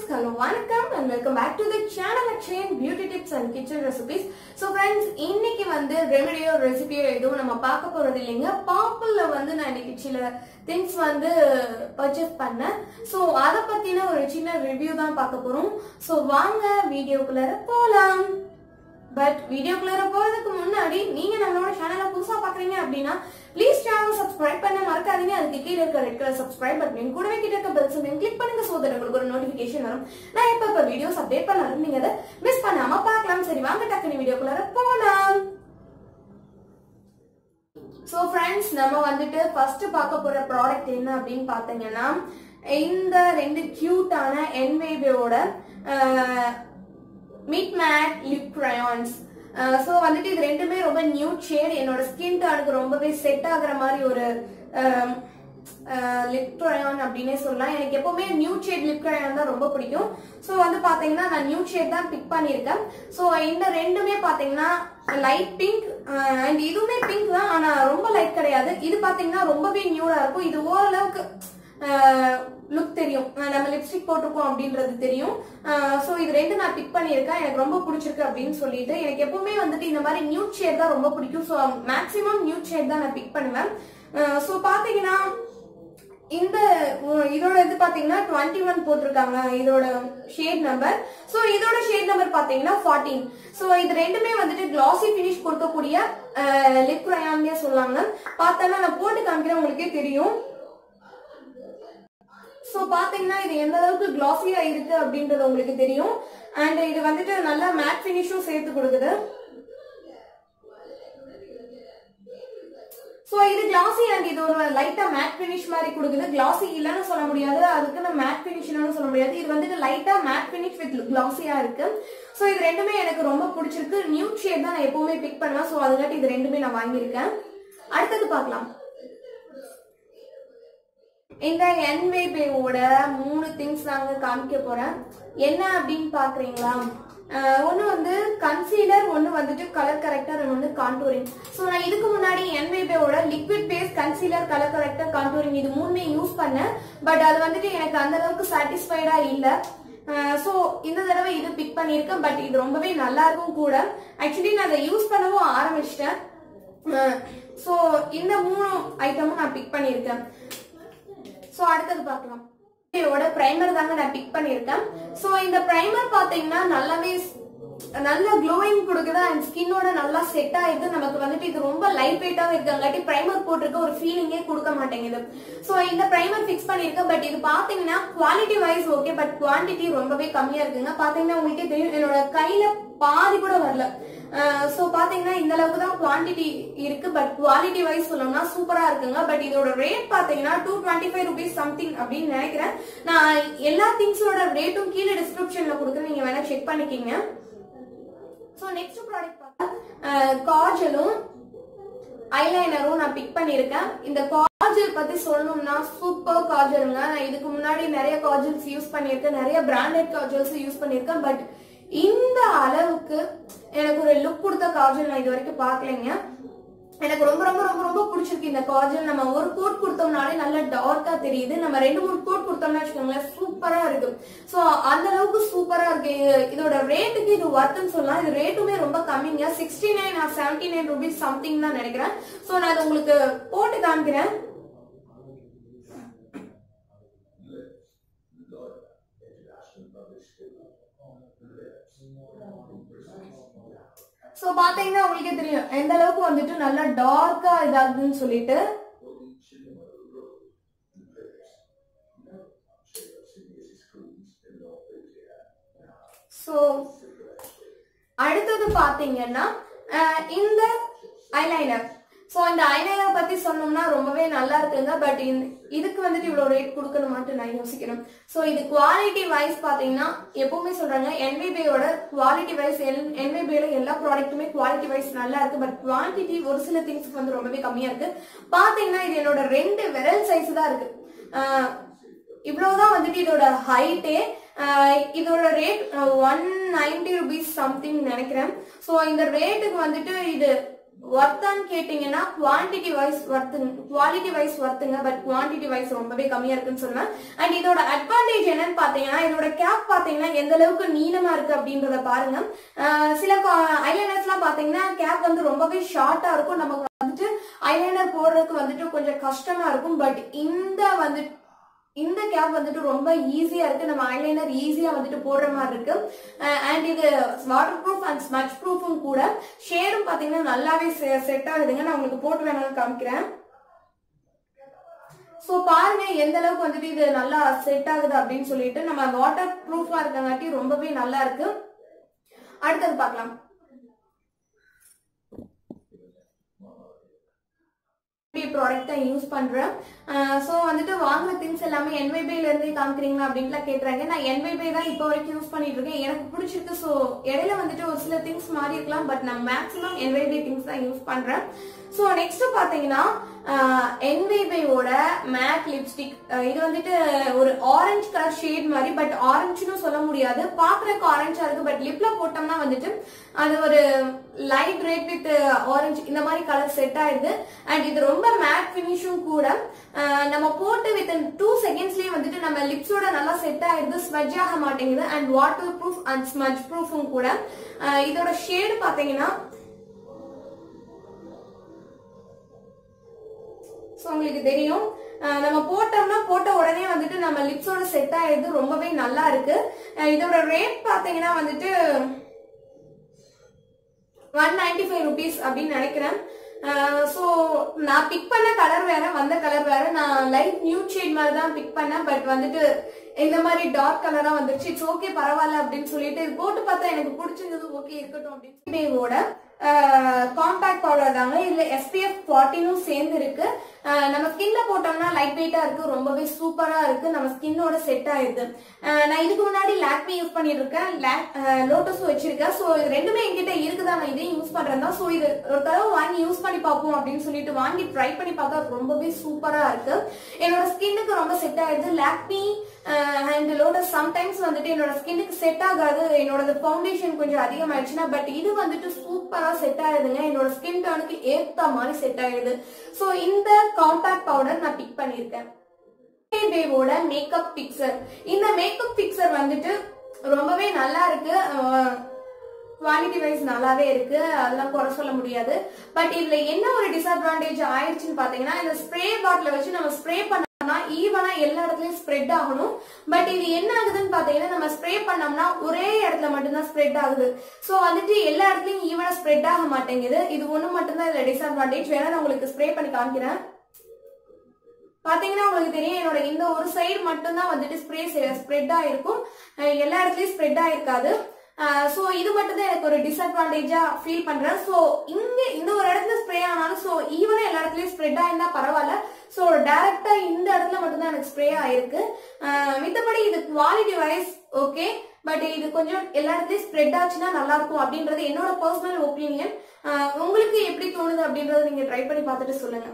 hello வணக்கம் and welcome back to the channel Akshayan beauty tips and kitchen recipes so friends இன்னைக்கு வந்து ரெமடியோ ரெசிபியோ எதுவும் நம்ம பார்க்க போறது இல்லைங்க பாப்பிள்ல வந்து நான் இன்னைக்கு சில திங்ஸ் வந்து பர்ச்சேஸ் பண்ணேன் ஸோ அதை பத்தின ஒரு சின்ன ரிவ்யூ தான் பார்க்க போறோம் ஸோ வாங்க வீடியோக்குள்ள போலாம் பட் வீடியோக்குள்ள போறதுக்கு முன்னாடி நீங்க நம்மளோட சேனலை புதுசா பாக்குறீங்க அப்படின்னா ப்ளீஸ் சேனல் சப்ஸ்கிரைப் பண்ண மறக்காதீங்க அதுக்கு கீழே இருக்க ரெட் கலர் சப்ஸ்கிரைப் பட்டன் கூடவே கிட்ட இருக்க பெல் சிம்பல் கிளிக் பண்ணுங்க சோ தட் உங்களுக்கு ஒரு நோட்டிபிகேஷன் வரும் நான் இப்ப இப்ப வீடியோஸ் அப்டேட் பண்ணாலும் நீங்க அதை மிஸ் பண்ணாம பார்க்கலாம் சரி வாங்க டக்குனு வீடியோக்குள்ள போலாம் ஸோ ஃப்ரெண்ட்ஸ் நம்ம வந்துட்டு ஃபர்ஸ்ட் பார்க்க போற ப்ராடக்ட் என்ன அப்படின்னு பார்த்தீங்கன்னா இந்த ரெண்டு கியூட்டான என்வேபியோட mid matte lip crayons so வந்துட்டு இது ரெண்டுமே ரொம்ப நியூ ஷேட் என்னோட ஸ்கின் டோனுக்கு ரொம்பவே செட் ஆகுற மாதிரி ஒரு லிப் க்ரையான் அப்படின்னே சொல்லலாம் எனக்கு எப்பவுமே நியூ ஷேட் லிப் க்ரையான் தான் ரொம்ப பிடிக்கும் ஸோ வந்து பாத்தீங்கன்னா நான் நியூ ஷேட் தான் பிக் பண்ணியிருக்கேன் ஸோ இந்த ரெண்டுமே பாத்தீங்கன்னா லைட் பிங்க் அண்ட் இதுவுமே பிங்க் தான் ஆனா ரொம்ப லைட் கிடையாது இது பாத்தீங்கன்னா ரொம்பவே நியூடா இருக்கும் இது ஓரளவுக்கு லுக் தெரியும் அஹ் நம்ம லிப்ஸ்டிக் போட்டிருக்கோம் அப்படின்றது தெரியும் ஸோ இது ரெண்டு நான் பிக் பண்ணியிருக்கேன் எனக்கு ரொம்ப பிடிச்சிருக்கு அப்படின்னு சொல்லிட்டு எனக்கு எப்பவுமே வந்துட்டு இந்த மாதிரி நியூட் ஷேட் தான் ரொம்ப பிடிக்கும் ஸோ மேக்ஸிமம் நியூட் ஷேட் தான் நான் பிக் பண்ணுவேன் ஸோ பாத்தீங்கன்னா இந்த உ- இதோட இது பாத்தீங்கன்னா டுவெண்ட்டி ஒன் போட்டிருக்காங்க இதோட ஷேட் நம்பர் ஸோ இதோட ஷேட் நம்பர் பாத்தீங்கன்னா ஃபார்ட்டீன் ஸோ இது ரெண்டுமே வந்துட்டு கிளாசி ஃபினிஷ் கொடுக்கக்கூடிய லிப் க்ரையான்னே சொல்லாங்க பார்த்தோன்னா நான் போட்டு காமிக்கிறேன் உங்களுக்கே தெரியும் ஸோ பாத்தீங்கன்னா இது எந்த அளவுக்கு கிளாஸியா இருக்கு அப்படின்றது உங்களுக்கு தெரியும் அண்ட் இது வந்துட்டு நல்லா மேட் ஃபினிஷும் சேர்த்து கொடுக்குது ஸோ இது கிளாசி அண்ட் இது ஒரு லைட்டா மேட் ஃபினிஷ் மாதிரி கொடுக்குது கிளாசி இல்லைன்னு சொல்ல முடியாது அதுக்கு நான் மேட் ஃபினிஷ்னு சொல்ல முடியாது இது வந்துட்டு லைட்டா மேட் ஃபினிஷ் வித் கிளாஸியா இருக்கு ஸோ இது ரெண்டுமே எனக்கு ரொம்ப பிடிச்சிருக்கு நியூ ஷேட் தான் நான் எப்பவுமே பிக் பண்ணுவேன் ஸோ அதுக்காட்டி இது ரெண்டுமே நான் வாங்கியிருக்கேன் அடுத்தது பார்க்கலாம் இந்த என்வேபேவோட மூணு திங்ஸ் நாங்க காமிக்க போறேன் என்ன அப்படின்னு பாக்குறீங்களா ஒன்று வந்து கன்சீலர் ஒன்று வந்துட்டு கலர் கரெக்டர் ஒன்று கான்டூரிங் ஸோ நான் இதுக்கு முன்னாடி என்வேபேவோட liquid base concealer colour corrector contouring இது மூணுமே யூஸ் பண்ணேன் பட் அது வந்துட்டு எனக்கு அந்த அளவுக்கு சாட்டிஸ்ஃபைடா இல்லை ஸோ இந்த தடவை இது பிக் பண்ணியிருக்கேன் பட் இது ரொம்பவே நல்லா இருக்கும் கூட ஆக்சுவலி நான் அதை யூஸ் பண்ணவும் ஆரம்பிச்சிட்டேன் ஸோ இந்த மூணு ஐட்டமும் நான் பிக் பண்ணியிருக்கேன் சோ அடுத்தது பார்க்கலாம் இதோட பிரைமர் தாங்க நான் பிக் பண்ணிருக்கேன் சோ இந்த பிரைமர் பாத்தீங்கன்னா நல்லாவே ஸ்- நல்ல க்ளோயிங் கொடுக்குது அண்ட் ஸ்கின்னோட நல்லா செட் ஆயிருக்கு நமக்கு வந்துட்டு இது ரொம்ப லைட் வெயிட்டாவே இருக்கங்காட்டி பிரைமர் போட்டிருக்க ஒரு ஃபீலிங்கே கொடுக்க மாட்டேங்குது சோ இந்த பிரைமர் ஃபிக்ஸ் பண்ணிருக்கேன் பட் இது பாத்தீங்கன்னா quality wise okay but quantity ரொம்பவே கம்மியா இருக்குங்க பாத்தீங்கன்னா உங்களுக்கே தெரியும் என்னோட கையில பாதி கூட வரல சோ பாத்தீங்கன்னா இந்த அளவுக்கு தான் குவான்டிட்டி இருக்கு பட் குவாலிட்டி வைஸ் சொல்லணும்னா சூப்பரா இருக்குங்க பட் இதோட ரேட் பாத்தீங்கன்னா two twenty five rupees something அப்படின்னு நினைக்கிறேன் நான் எல்லா திங்ஸோட ரேட்டும் கீழே டிஸ்கிரிப்ஷன்ல கொடுக்குறேன் நீங்க வேணா செக் பண்ணிக்கிங்க ஸோ நெக்ஸ்ட் ப்ராடக்ட் பார்த்தா காஜலும் ஐலைனரும் நான் பிக் பண்ணியிருக்கேன் இந்த காஜல் பத்தி சொல்லணும்னா சூப்பர் காஜலுங்க நான் இதுக்கு முன்னாடி நிறைய காஜல்ஸ் யூஸ் பண்ணியிருக்கேன் நிறைய பிராண்டட் காஜல்ஸ் யூஸ் பண்ணியிருக்கேன் பட் இந்த அளவுக்கு எனக்கு ஒரு லுக் கொடுத்த காஜல் நான் இது வரைக்கும் பார்க்கலைங்க எனக்கு ரொம்ப ரொம்ப ரொம்ப ரொம்ப பிடிச்சிருக்கு இந்த காஜல் நம்ம ஒரு கோட் கொடுத்தோம்னாலே நல்லா டார்க்கா தெரியுது நம்ம ரெண்டு மூணு கோட் கொடுத்தோம்னா வச்சுக்கோங்களேன் சூப்பரா இருக்கு சோ அந்த அளவுக்கு சூப்பரா இருக்கு இது- இதோட ரேட்டுக்கு இது ஒர்த்துன்னு சொல்லலாம் இது ரேட்டுமே ரொம்ப கம்மிங்க sixty nine or seventy nine rupees something தான் நினைக்கிறேன் சோ நான் அதை உங்களுக்கு போட்டு காமிக்கிறேன் சோ பாத்தீங்கன்னா உங்களுக்கே தெரியும் எந்த அளவுக்கு வந்துட்டு நல்லா டார்க்கா இதாகுதுன்னு சொல்லிட்டு சோ அடுத்தது பாத்தீங்கன்னா அஹ், இந்த ஐலைனர் சோ இந்த ஐலைனர் பத்தி சொன்னோம்னா ரொம்பவே நல்லா இருக்குங்க பட் இதுக்கு வந்துட்டு இவ்வளவு ரேட் கொடுக்கணுமாட்டு நான் யோசிக்கிறேன் சோ இது குவாலிட்டி வைஸ் பாத்தீங்கன்னா எப்பவுமே சொல்றாங்க என்விபியோட குவாலிட்டி வைஸ் என்விபியோட எல்லா ப்ராடக்ட்டுமே குவாலிட்டி வைஸ் நல்லா இருக்கு பட் குவான்டிட்டி ஒரு சில திங்ஸ்க்கு வந்து ரொம்பவே கம்மியா இருக்கு பாத்தீங்கன்னா இது என்னோட ரெண்டு விரல் சைஸ் தான் இருக்கு அஹ், இவ்வளவுதான் வந்துட்டு இதோட ஹைட்டே இதோட rate one ninety rupees something நினைக்கிறேன் ஸோ இந்த ரேட்டுக்கு வந்துட்டு இது ஒர்த்தான்னு கேட்டீங்கன்னா quantity wise worth quality wise ஒர்த்துங்க பட் குவான்டிட்டி வைஸ் ரொம்பவே கம்மியா இருக்குன்னு சொல்லுவேன் அண்ட் இதோட அட்வான்டேஜ் என்னன்னு பாத்தீங்கன்னா இதோட கேப் பாத்தீங்கன்னா எந்த அளவுக்கு நீளமா இருக்கு அப்படின்றத பாருங்க அஹ் சில ஐலைனர்ஸ் எல்லாம் பாத்தீங்கன்னா கேப் வந்து ரொம்பவே ஷார்ட்டா இருக்கும் நமக்கு வந்துட்டு ஐலைனர் போடுறதுக்கு வந்துட்டு கொஞ்சம் கஷ்டமா இருக்கும் பட் இந்த வந்து இந்த கேப் வந்துட்டு ரொம்ப ஈஸியா இருக்கு நம்ம ஐலைனர் ஈஸியா வந்துட்டு போடுற மாதிரி இருக்கு அண்ட் இது வாட்டர் ப்ரூஃப் அண்ட் ஸ்மச் ப்ரூஃபும் கூட ஷேடும் பாத்தீங்கன்னா நல்லாவே செட் ஆகுதுங்க நான் உங்களுக்கு போட்டு வேணாலும் காமிக்கிறேன் ஸோ பாருங்க எந்த அளவுக்கு வந்துட்டு இது நல்லா செட் ஆகுது அப்படின்னு சொல்லிட்டு நம்ம வாட்டர் ப்ரூஃபா இருக்கங்காட்டி ரொம்பவே நல்லா இருக்கு அடுத்தது பார்க்கலாம் ப்ராடக்ட் தான் யூஸ் பண்றேன் ஸோ வந்துட்டு வாங்குற திங்ஸ் எல்லாமே என்வைபைல இருந்தே காமிக்கிறீங்களா அப்படின்ட்டுலாம் கேட்டுறாங்க நான் என்வைபை தான் இப்போ வரைக்கும் யூஸ் பண்ணிட்டு இருக்கேன் எனக்கு பிடிச்சிருக்கு ஸோ இடையில வந்துட்டு ஒரு சில திங்ஸ் மாறி இருக்கலாம் பட் நான் மேக்ஸிமம் என்வைபை திங்ஸ் தான் யூஸ் பண்றேன் ஸோ நெக்ஸ்ட் பாத்தீங்கன்னா என்வைபையோட மேட் லிப்ஸ்டிக் இது வந்துட்டு ஒரு ஆரஞ்சு கலர் ஷேட் மாதிரி பட் ஆரஞ்சுன்னு சொல்ல முடியாது பாக்குறதுக்கு ஆரஞ்சா இருக்கு பட் லிப்ல போட்டோம்னா வந்துட்டு அது ஒரு லைட் ரெட் வித் ஆரஞ்சு இந்த மாதிரி கலர் செட் ஆயிடுது அண்ட் இது ரொம்ப மேட் ஃபினிஷும் கூட அஹ் நம்ம போட்டு வித் டூ செகண்ட்ஸ்லயே வந்துட்டு நம்ம லிப்ஸோட நல்லா செட் ஆயிடுது ஸ்மஜ் ஆக மாட்டேங்குது and water proof and smudge ப்ரூஃபும் கூட அஹ் இதோட ஷேடு பாத்தீங்கன்னா ஸோ உங்களுக்கு தெரியும் அஹ் நம்ம போட்டோம்னா போட்ட உடனே வந்துட்டு நம்ம லிப்ஸோட செட் ஆயிடுது ரொம்பவே நல்லா இருக்கு அஹ் இதோட ரேட் பாத்தீங்கன்னா வந்துட்டு ஒன் நைன்டி ஃபைவ் ருபீஸ் அப்படின்னு நினைக்கிறேன் ஸோ நான் பிக் பண்ண கலர் வேற வந்த கலர் வேற நான் லைட் நியூட் ஷேட் மாதிரி தான் பிக் பண்ணேன் பட் வந்துட்டு இந்த மாதிரி டார்க் கலரா வந்துருச்சு இட்ஸ் ஓகே பரவாயில்ல அப்படின்னு சொல்லிட்டு இது போட்டு பார்த்தா எனக்கு பிடிச்சிருந்தது ஓகே இருக்கட்டும் அப்படின்னு பேவோட காம்பாக்ட் பவுடர் தாங்க இதுல எஸ்பிஎஃப் ஃபார்ட்டினும் சேர்ந்து இருக்கு அஹ் நம்ம ஸ்கின்ல போட்டோம்னா லைட் வெயிட்டா இருக்கு ரொம்பவே சூப்பரா இருக்கு நம்ம ஸ்கின்னோட செட் ஆயிடுது அஹ் நான் இதுக்கு முன்னாடி லாக்மி யூஸ் பண்ணிட்டு இருக்கேன் லோட்டஸும் வச்சிருக்கேன் ஸோ இது ரெண்டுமே என்கிட்ட இருக்குதா நான் இதையும் யூஸ் பண்றேன் தான் ஸோ இது ஒரு தடவை வாங்கி யூஸ் பண்ணி பார்ப்போம் அப்படின்னு சொல்லிட்டு வாங்கி ட்ரை பண்ணி பார்த்தா ரொம்பவே சூப்பரா இருக்கு என்னோட ஸ்கின்னுக்கு ரொம்ப செட் ஆயிடுது லாக்மி அண்ட் லோட்டஸ் சம்டைம்ஸ் வந்துட்டு என்னோட ஸ்கின்னுக்கு செட் ஆகாது என்னோட ஃபவுண்டேஷன் கொஞ்சம் அதிகமாயிடுச்சுன்னா பட் இது வந்துட்டு சூப்பரா செட் ஆயிடுதுங்க என்னோட ஸ்கின் டோனுக்கு ஏத்த மாதிரி செட் ஆயிடுது ஸோ இந்த காம்பாக்ட் பவுடர் நான் பிக் பண்ணியிருக்கேன் பேவோட மேக்கப் பிக்சர் இந்த மேக்கப் பிக்சர் வந்துட்டு ரொம்பவே நல்லா இருக்கு குவாலிட்டி வைஸ் நல்லாவே இருக்கு அதெல்லாம் குறை சொல்ல முடியாது பட் இதுல என்ன ஒரு டிஸ்அட்வான்டேஜ் ஆயிடுச்சுன்னு பாத்தீங்கன்னா இந்த ஸ்ப்ரே பாட்டில வச்சு நம்ம ஸ்ப்ரே பண்ணோம்னா ஈவனா எல்லா இடத்துலயும் ஸ்ப்ரெட் ஆகணும் பட் இது என்ன ஆகுதுன்னு பாத்தீங்கன்னா நம்ம ஸ்ப்ரே பண்ணோம்னா ஒரே இடத்துல மட்டும்தான் ஸ்ப்ரெட் ஆகுது சோ வந்துட்டு எல்லா இடத்துலயும் ஈவனா ஸ்ப்ரெட் ஆக மாட்டேங்குது இது ஒண்ணு மட்டும்தான் இதுல டிஸ்அட்வான்டேஜ் வேணா நான் உங்களுக்கு ஸ்ப்ரே பண்ணி காமிக்கிறேன் பாத்தீங்கன்னா உங்களுக்கு தெரியும் என்னோட இந்த ஒரு சைடு மட்டும்தான் வந்துட்டு ஸ்ப்ரே ஸ்ப்ரெட் ஆயிருக்கும் அஹ் எல்லா இடத்துலயும் ஸ்ப்ரெட் ஆயிருக்காது ஸோ இது மட்டும் தான் எனக்கு ஒரு டிஸ்அட்வான்டேஜா ஃபீல் பண்றேன் ஸோ இங்க இந்த ஒரு இடத்துல ஸ்ப்ரே ஆனாலும் ஸோ ஈவனா எல்லா இடத்துலயும் ஸ்ப்ரெட் ஆயிருந்தா பரவாயில்ல ஸோ டைரக்டா இந்த இடத்துல மட்டும் தான் எனக்கு ஸ்ப்ரே ஆயிருக்கு அஹ் மித்தபடி இது குவாலிட்டி வைஸ் ஓகே பட் இது கொஞ்சம் எல்லா இடத்துலயும் ஸ்ப்ரெட் ஆச்சுன்னா நல்லா இருக்கும் அப்படின்றது என்னோட பர்சனல் ஒப்பீனியன் உங்களுக்கு எப்படி தோணுது அப்படின்றத நீங்க ட்ரை பண்ணி பார்த்துட்டு சொல்லுங்க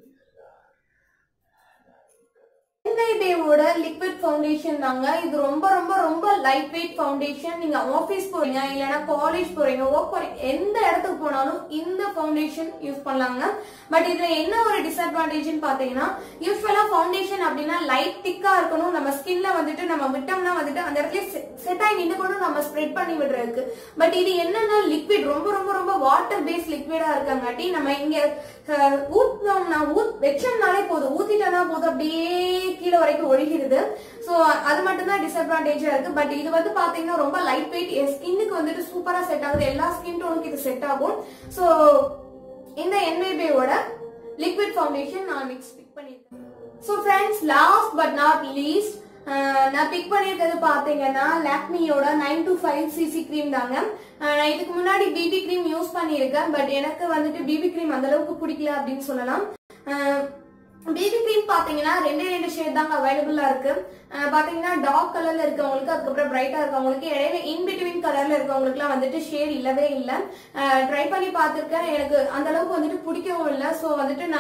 பேவோட லிக்விட் ஃபவுண்டேஷன் தாங்க இது ரொம்ப ரொம்ப ரொம்ப லைட் வெயிட் ஃபவுண்டேஷன் நீங்க ஆபீஸ் போறீங்க இல்லைன்னா காலேஜ் போறீங்க ஒர்க் போறீங்க எந்த இடத்துக்கு போனாலும் இந்த ஃபவுண்டேஷன் யூஸ் பண்ணலாங்க பட் இதுல என்ன ஒரு டிஸ்அட்வான்டேஜ்னு பாத்தீங்கன்னா யூஸ்வலா ஃபவுண்டேஷன் அப்படின்னா லைட் திக்கா இருக்கணும் நம்ம ஸ்கின்ல வந்துட்டு நம்ம விட்டோம்னா வந்துட்டு அந்த இடத்துல செட் ஆகி நின்று கூட நம்ம ஸ்ப்ரெட் பண்ணி விடுறதுக்கு பட் இது என்னன்னா லிக்விட் ரொம்ப ரொம்ப ரொம்ப வாட்டர் பேஸ்ட் லிக்விடா இருக்கங்காட்டி நம்ம இங்க அஹ், ஊத்துனோம்னா ஊத் வச்சோம்னாலே போதும் ஊத்திட்டோம்னா போதும் அப்படியே கீழே வரைக்கும் ஒழுகிடுது ஸோ அது மட்டும் தான் டிஸ்அட்வான்டேஜா இருக்கு பட் இது வந்து பாத்தீங்கன்னா ரொம்ப லைட் வெயிட் என் ஸ்கின்னுக்கு வந்துட்டு சூப்பரா செட் ஆகுது எல்லா ஸ்கின் டோனுக்கு இது செட் ஆகும் ஸோ இந்த என்வைபேயோட லிக்விட் ஃபவுண்டேஷன் நான் நெக்ஸ்ட் பிக் பண்ணியிருக்கேன் so friends last but not least நான் பிக் பண்ணியிருக்கிறது பார்த்தீங்கன்னா லாக்மியோட nine to five CC cream தாங்க அஹ் நான் இதுக்கு முன்னாடி பிபி க்ரீம் யூஸ் பண்ணியிருக்கேன் பட் எனக்கு வந்துட்டு பிபி க்ரீம் அந்த அளவுக்கு பிடிக்கல அப்படின்னு சொல்லலாம் பிபி க்ரீம் பாத்தீங்கன்னா ரெண்டே ரெண்டு ஷேட் தாங்க அவைலபிளா இருக்கு அஹ் பாத்தீங்கன்னா டார்க் கலர்ல இருக்கவங்களுக்கு அதுக்கப்புறம் பிரைட்டா இருக்கவங்களுக்கு இடையில இன் பிட்வீன் கலர்ல இருக்கவங்களுக்குலாம் வந்துட்டு ஷேட் இல்லவே இல்லை ட்ரை பண்ணி பார்த்திருக்கேன் எனக்கு அந்த அளவுக்கு வந்துட்டு பிடிக்கவும் இல்லை ஸோ வந்துட்டு நான்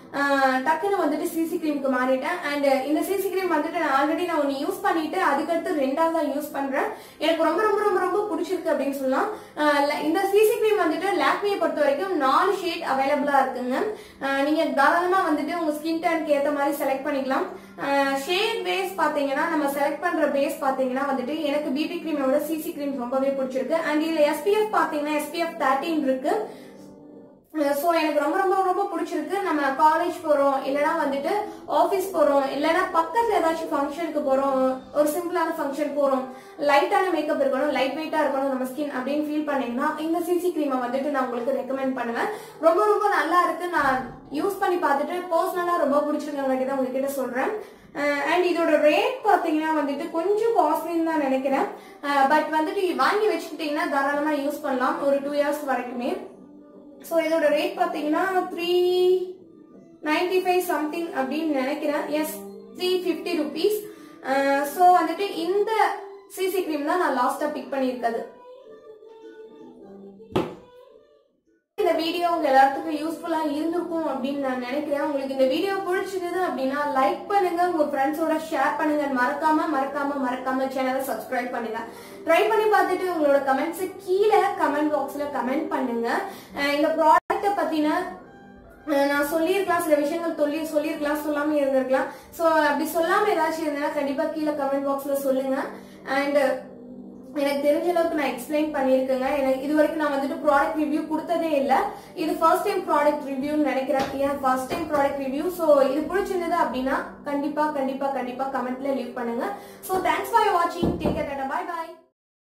ஆஹ் டக்குன்னு வந்துட்டு சிசி கிரீமுக்கு மாறிட்டேன் அண்ட் இந்த சிசி கிரீம் வந்துட்டு நான் ஆல்ரெடி நான் ஒன்று யூஸ் பண்ணிட்டு அதுக்கடுத்து ரெண்டாவது தான் யூஸ் பண்றேன் எனக்கு ரொம்ப ரொம்ப ரொம்ப ரொம்ப பிடிச்சிருக்கு அப்படின்னு சொல்லலாம் ஆஹ் ல- இந்த சிசி கிரீம் வந்துட்டு லாக்மியை பொறுத்த வரைக்கும் நாலு ஷேட் அவைலபிளா இருக்குங்க ஆஹ் நீங்க தாராளமா வந்துட்டு உங்க ஸ்கின் டேனுக்கு ஏத்த மாதிரி செலக்ட் பண்ணிக்கலாம் ஷேட் பேஸ் பாத்தீங்கன்னா நம்ம செலக்ட் பண்ற பேஸ் பாத்தீங்கன்னா வந்துட்டு எனக்கு பிபி கிரீமோட சிசி கிரீம் ரொம்பவே பிடிச்சிருக்கு அண்ட் இதுல எஸ்பிஎஃப் பாத்தீங்கன்னா எஸ்பிஎஃப் தேர்ட்டின் இருக்கு ஸோ எனக்கு ரொம்ப ரொம்ப ரொம்ப பிடிச்சிருக்கு நம்ம காலேஜ் போறோம் இல்லைன்னா வந்துட்டு ஆஃபீஸ் போறோம் இல்லைன்னா பக்கத்துல ஏதாச்சும் ஃபங்க்ஷனுக்கு போறோம் ஒரு சிம்பிளான ஃபங்க்ஷன் போறோம் லைட்டான மேக்கப் இருக்கணும் லைட் வெயிட்டா இருக்கணும் நம்ம ஸ்கின் அப்படின்னு ஃபீல் பண்ணீங்கன்னா இந்த சிசி கிரீமை வந்துட்டு நான் உங்களுக்கு ரெக்கமெண்ட் பண்ணுவேன் ரொம்ப ரொம்ப நல்லா இருக்கு நான் யூஸ் பண்ணி பார்த்துட்டு பர்சனலா ரொம்ப பிடிச்சிருக்கவங்க தான் உங்ககிட்ட சொல்றேன் அண்ட் இதோட ரேட் பாத்தீங்கன்னா வந்துட்டு கொஞ்சம் காஸ்ட்லின்னு தான் நினைக்கிறேன் பட் வந்துட்டு வாங்கி வச்சுக்கிட்டீங்கன்னா தாராளமா யூஸ் பண்ணலாம் ஒரு டூ இயர்ஸ் வரைக்குமே ஸோ இதோட ரேட் பார்த்தீங்கன்னா த்ரீ நைன்டி ஃபைவ் சம்திங் அப்படின்னு நினைக்கிறேன் yes three fifty rupees so வந்துட்டு இந்த சிசி கிரீம் தான் நான் லாஸ்ட்டாக பிக் பண்ணியிருக்கிறது இந்த வீடியோ உங்க எல்லாத்துக்கும் யூஸ்ஃபுல்லா இருந்திருக்கும் அப்படின்னு நான் நினைக்கிறேன் உங்களுக்கு இந்த வீடியோ பிடிச்சிருந்தது அப்படின்னா லைக் பண்ணுங்க உங்க ஃப்ரெண்ட்ஸோட ஷேர் பண்ணுங்க மறக்காம மறக்காம மறக்காம சேனலை சப்ஸ்கிரைப் பண்ணுங்க ட்ரை பண்ணி பார்த்துட்டு உங்களோட கமெண்ட்ஸ் கீழே கமெண்ட் பாக்ஸ்ல கமெண்ட் பண்ணுங்க அஹ் இந்த ப்ராடக்ட்டை பத்தின அஹ் நான் சொல்லியிருக்கலாம் சில விஷயங்கள் சொல்லி சொல்லியிருக்கலாம் சொல்லாம இருந்திருக்கலாம் ஸோ அப்படி சொல்லாம ஏதாச்சும் இருந்தேன்னா கண்டிப்பா கீழே கமெண்ட் பாக்ஸ்ல சொல்லுங்க அண்ட் எனக்கு தெரிஞ்ச அளவுக்கு நான் எக்ஸ்பிளைன் பண்ணியிருக்கேங்க எனக்கு இது வரைக்கும் நான் வந்துட்டு ப்ராடக்ட் ரிவ்யூ கொடுத்ததே இல்லை இது ஃபர்ஸ்ட் டைம் ப்ராடக்ட் ரிவ்யூன்னு நினைக்கிறேன் ஏன் first time product review so இது பிடிச்சிருந்தது அப்படின்னா கண்டிப்பா கண்டிப்பா கண்டிப்பா கமெண்ட்ல லீவ் பண்ணுங்க ஸோ தேங்க்ஸ் ஃபார் வாட்சிங் டேக் கேர் பாய் பாய்